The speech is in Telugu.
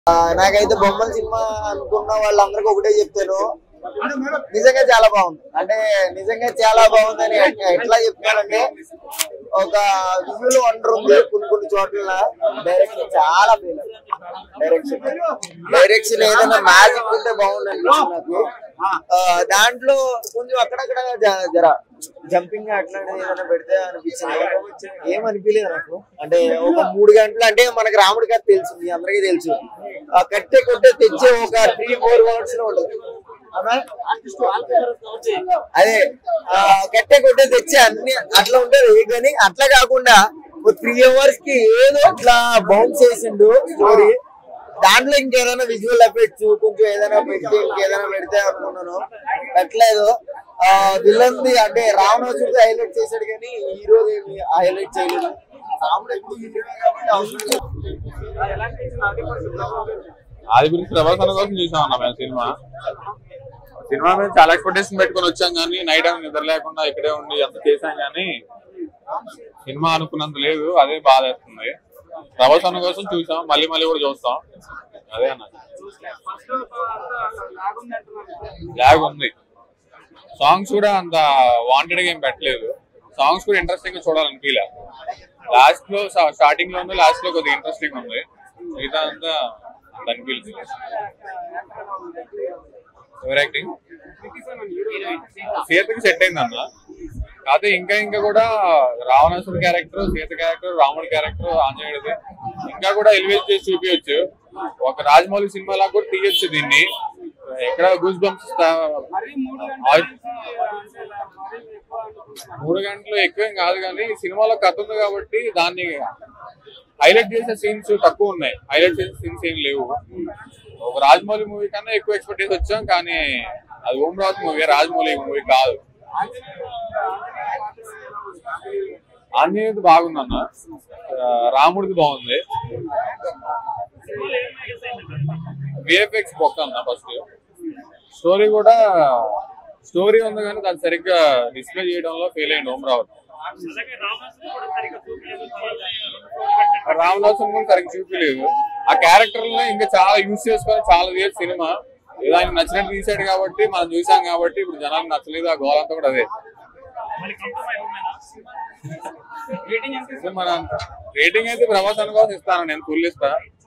ఆ, నాకైతే బొమ్మల సినిమా అనుకున్న వాళ్ళందరికీ ఒకటే చెప్తాను నిజంగా చాలా బాగుంది అంటే నిజంగా చాలా బాగుందని ఎట్- ఎట్లా చెప్తానంటే ఒక విజువల్ వండర్ ఉంది కొన్ని కొన్ని చోట్ల డైరెక్షన్ చాలా ఫెయిల్ డైరెక్షన్ డైరెక్షన్ ఏదైనా మ్యాజిక్ ఉంటే బాగుంది అనిపించింది నాకు ఆ, దాంట్లో కొంచెం అక్కడక్కడ జ- జర జంపింగ్ అట్లాంటిది ఏదైనా పెడితే అనిపించింది ఏమనిపించలేదు నాకు అంటే ఒక మూడు గంటలు అంటే మనకి రాముడి కథ తెలుసు మీ అందరికీ తెలుసు ఆ కట్టే కొట్టే తెచ్చే ఒక త్రీ ఫోర్ అవర్స్ లో ఉండదు అవునా? అదే ఆ, కట్టే కొట్టే తెచ్చే అన్ని అట్లా ఉంటది కానీ అట్లా కాకుండా త్రీ అవర్స్ కి ఏదో అట్లా బౌన్స్ చేసిండు స్టోరీ దాంట్లో ఇంకేదైనా విజువల్ ఎఫెక్ట్స్ కొంచెం ఏదైనా పెడితే ఇంకేదైనా పెడితే అనుకున్నాను పెట్టలేదు ఆ విలన్ది అంటే రావణాసుడిది హైలైట్ చేశాడు కానీ హీరో హైలైట్ చేయలేదు రాముడు ఎక్కువ hero కాబట్టి అవసరం లేదు. ఆది గురించి ప్రభాస్ అన్న కోసం చూసాం అన్న మేము సినిమా సినిమా మీద చాలా ఎక్స్పెక్టేషన్ పెట్టుకొని వచ్చాం కానీ నైట్ టైం నిద్ర లేకుండా ఇక్కడే ఉండి అంత చేసాం కానీ సినిమా అనుకున్నంత లేదు అదే బాధ వేస్తుంది ప్రభాస్ అన్న కోసం చూసాం మళ్ళీ మళ్ళీ కూడా చూస్తాం అదే అన్న లాగ్ ఉంది సాంగ్స్ కూడా అంత వాంటెడ్ గా ఏం పెట్టలేదు సాంగ్స్ కూడా ఇంట్రెస్టింగ్ గా చూడాలనిపించలే లాస్ట్ లో స్టార్టింగ్ లో ఉంది లాస్ట్ లో కొద్దిగా ఇంట్రెస్టింగ్ ఉంది మిగతా అంతా అంత అనిపించలేదు ఎవరు యాక్టింగ్ సీతకి సెట్ అయింది అన్న కాకపోతే ఇంకా ఇంకా కూడా రావణాసుడు క్యారెక్టర్ సీత క్యారెక్టర్ రాముడి క్యారెక్టర్ ఆంజనేయుడిది ఇంకా కూడా ఎలివేట్ చేసి చూపించచ్చు ఒక రాజమౌళి సినిమాలా కూడా తీయొచ్చు దీన్ని ఎక్కడ గూస్ బంప్స్ మూడు గంటలు ఎక్కువేం కాదు కానీ సినిమాలో కథ ఉంది కాబట్టి దాన్ని హైలైట్ చేసే సీన్స్ తక్కువ ఉన్నాయి హైలైట్ చేసే సీన్స్ ఏం లేవు ఒక రాజమౌళి మూవీ కన్నా ఎక్కువ ఎక్స్పెక్ట్ చేసి వచ్చాం కానీ అది ఓం రాజ్ మూవీ రాజమౌళి మూవీ కాదు ఆంజనేయుది బాగుందన్న ఆ, రాముడిది బాగుంది విఎఫ్ఎక్స్ బొక్క అన్న ఫస్ట్ స్టోరీ కూడా స్టోరీ ఉంది కానీ దాన్ని సరిగ్గా డిస్ప్లే చేయడంలో ఫెయిల్ అయ్యింది ఓం రావత్ రామదాసు కూడా సరిగ్గా చూపించలేదు ఆ క్యారెక్టర్లను ఇంకా చాలా యూజ్ చేసుకొని చాలా చేయొచ్చు సినిమా ఏదో ఆయన నచ్చినట్టు తీసాడు కాబట్టి మనం చూసాం కాబట్టి ఇప్పుడు జనానికి నచ్చలేదు ఆ గోల్ అంతా కూడా అదే ఇది మన రేటింగ్ అయితే ప్రభాస్ అన్న కోసం ఇస్తాను నేను ఫుల్ ఇస్తా